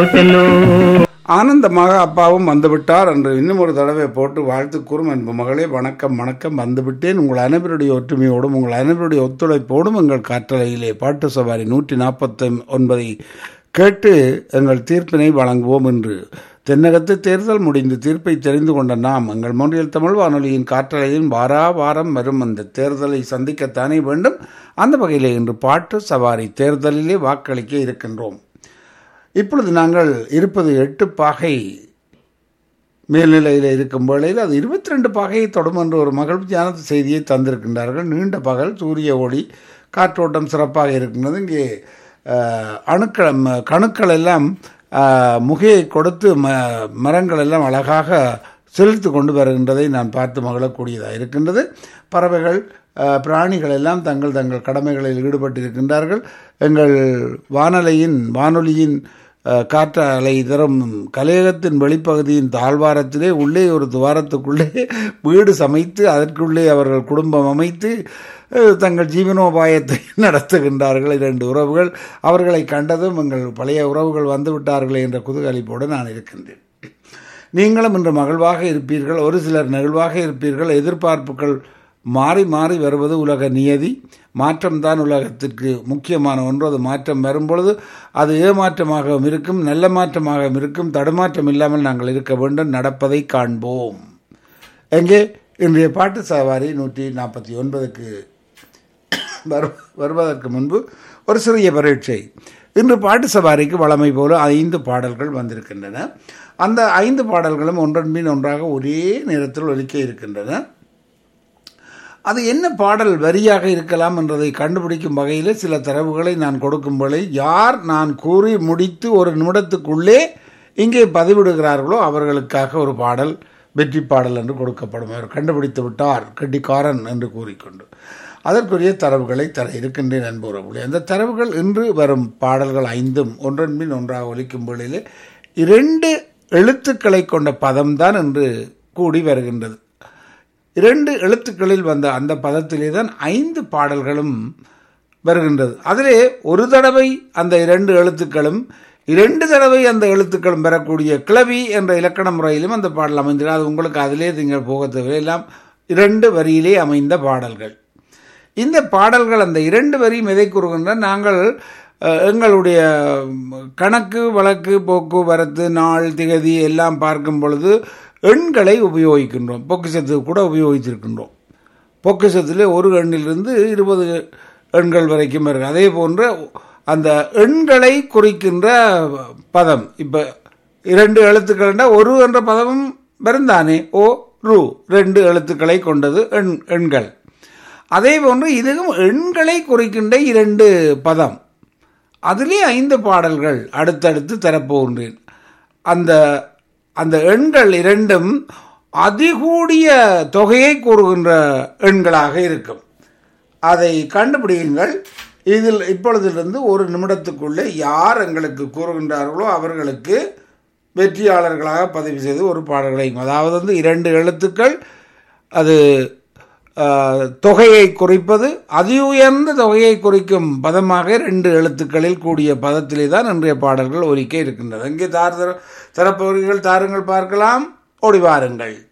ஆனந்தமாக அப்பாவும் வந்துவிட்டார் என்று இன்னும் ஒரு தடவை போட்டு வாழ்த்து கூறும் அன்பு மகளே வணக்கம் வணக்கம் வந்துவிட்டேன் உங்கள் அனைவருடைய ஒற்றுமையோடும் உங்கள் அனைவருடைய ஒத்துழைப்போடும் எங்கள் காற்றலையிலே பாட்டு சவாரி நூற்றி நாற்பத்தி ஒன்பதை கேட்டு எங்கள் தீர்ப்பினை வழங்குவோம் என்று தென்னகத்து தேர்தல் முடிந்து தீர்ப்பை தெரிந்து கொண்ட நாம் எங்கள் மொழியில் தமிழ் வானொலியின் காற்றலையின் வாரா வாரம் வரும் அந்த தேர்தலை சந்திக்கத்தானே வேண்டும் அந்த வகையிலே இன்று பாட்டு சவாரி தேர்தலிலே வாக்களிக்க இருக்கின்றோம் இப்பொழுது நாங்கள் இருப்பது எட்டு பாகை மேல்நிலையில் இருக்கும் வேளையில் அது இருபத்தி ரெண்டு பாகையை தொடும் என்று ஒரு மகிழ்ச்சியான செய்தியை தந்திருக்கின்றார்கள் நீண்ட பகல் சூரிய ஒளி காற்றோட்டம் சிறப்பாக இருக்கின்றது இங்கே அஹ், அணுக்கள் ம- கணுக்கள் எல்லாம் அஹ், முகையை கொடுத்து ம மரங்கள் எல்லாம் அழகாக செலுத்து கொண்டு வருகின்றதை நான் பார்த்து மகிழக்கூடியதாக இருக்கின்றது பறவைகள் அஹ், பிராணிகள் எல்லாம் தங்கள் தங்கள் கடமைகளில் ஈடுபட்டிருக்கின்றார்கள் எங்கள் வானலையின் வானொலியின் அஹ், காற்றாலை தரும் கலையகத்தின் வெளிப்பகுதியின் தாழ்வாரத்திலே உள்ளே ஒரு துவாரத்துக்குள்ளே வீடு சமைத்து அதற்குள்ளே அவர்கள் குடும்பம் அமைத்து அஹ், தங்கள் ஜீவனோபாயத்தை நடத்துகின்றார்கள் இரண்டு உறவுகள் அவர்களை கண்டதும் எங்கள் பழைய உறவுகள் வந்து விட்டார்களே என்ற குதூகலிப்போடு நான் இருக்கின்றேன் நீங்களும் இன்று மகிழ்வாக இருப்பீர்கள் ஒரு சிலர் நெகிழ்வாக இருப்பீர்கள் எதிர்பார்ப்புகள் மாறி மாறி வருவது உலக நியதி மாற்றம்தான் உலகத்திற்கு முக்கியமான ஒன்று அது மாற்றம் வரும்பொழுது அது ஏமாற்றமாகவும் இருக்கும் நல்ல மாற்றமாகவும் இருக்கும் தடுமாற்றம் இல்லாமல் நாங்கள் இருக்க வேண்டும் நடப்பதை காண்போம் எங்கே இன்றைய பாட்டு சவாரி நூற்றி நாற்பத்தி ஒன்பதுக்கு வரு- வருவதற்கு முன்பு ஒரு சிறிய பரீட்சை இன்று பாட்டு சவாரிக்கு வழமை போல ஐந்து பாடல்கள் வந்திருக்கின்றன அந்த ஐந்து பாடல்களும் ஒன்றன் பின் ஒன்றாக ஒரே நேரத்தில் ஒலிக்க இருக்கின்றன அது என்ன பாடல் வரியாக இருக்கலாம் என்றதை கண்டுபிடிக்கும் வகையில் சில தரவுகளை நான் கொடுக்கும் வேளை யார் நான் கூறி முடித்து ஒரு நிமிடத்துக்குள்ளே இங்கே பதிவிடுகிறார்களோ அவர்களுக்காக ஒரு பாடல் வெற்றி பாடல் என்று கொடுக்கப்படும் அவர் கண்டுபிடித்து விட்டார் கெட்டிக்காரன் என்று கூறிக்கொண்டு அதற்குரிய தரவுகளை தர இருக்கின்றேன் அன்புறவுகளே அந்த தரவுகள் இன்று வரும் பாடல்கள் ஐந்தும் ஒன்றன் பின் ஒன்றாக ஒலிக்கும் வேளையிலே இரண்டு எழுத்துக்களை கொண்ட பதம்தான் என்று கூடி வருகின்றது இரண்டு எழுத்துக்களில் வந்த அந்த பதத்திலே தான் ஐந்து பாடல்களும் வருகின்றது அதிலே ஒரு தடவை அந்த இரண்டு எழுத்துக்களும் இரண்டு தடவை அந்த எழுத்துக்களும் பெறக்கூடிய கிளவி என்ற இலக்கண முறையிலும் அந்த பாடல் அமைந்திருக்கிறது அது உங்களுக்கு அதிலே நீங்கள் போக தவிர எல்லாம் இரண்டு வரியிலே அமைந்த பாடல்கள் இந்த பாடல்கள் அந்த இரண்டு வரியும் எதை கூறுகின்ற நாங்கள் அஹ், எங்களுடைய ம், கணக்கு வழக்கு போக்குவரத்து நாள் திகதி எல்லாம் பார்க்கும் பொழுது எண்களை உபயோகிக்கின்றோம் பொக்கிஷத்துக்கு கூட உபயோகித்திருக்கின்றோம் பொக்கிஷத்தில் ஒரு எண்ணிலிருந்து இருபது எண்கள் வரைக்கும் இருக்கு அதே போன்ற அந்த எண்களை குறிக்கின்ற பதம் இப்போ இரண்டு எழுத்துக்கள்னா ஒரு என்ற பதமும் வருந்தானே ஓ ரு ரெண்டு எழுத்துக்களை கொண்டது எண் எண்கள் அதே போன்று இதுவும் எண்களை குறிக்கின்ற இரண்டு பதம் அதிலே ஐந்து பாடல்கள் அடுத்தடுத்து தரப்போகின்றேன் அந்த அந்த எண்கள் இரண்டும் அதிகூடிய தொகையை கூறுகின்ற எண்களாக இருக்கும் அதை கண்டுபிடியுங்கள் இதில் இப்பொழுதிலிருந்து ஒரு நிமிடத்துக்குள்ளே யார் எங்களுக்கு கூறுகின்றார்களோ அவர்களுக்கு வெற்றியாளர்களாக பதிவு செய்து ஒரு பாடல்களை அதாவது வந்து இரண்டு எழுத்துக்கள் அது ஆஹ், தொகையை குறிப்பது அதி உயர்ந்த தொகையை குறிக்கும் பதமாக ரெண்டு எழுத்துக்களில் கூடிய பதத்திலே தான் இன்றைய பாடல்கள் ஒலிக்க இருக்கின்றது இங்கே தார் தர- தரப்பவர்கள் தாருங்கள் பார்க்கலாம் ஓடி வாருங்கள்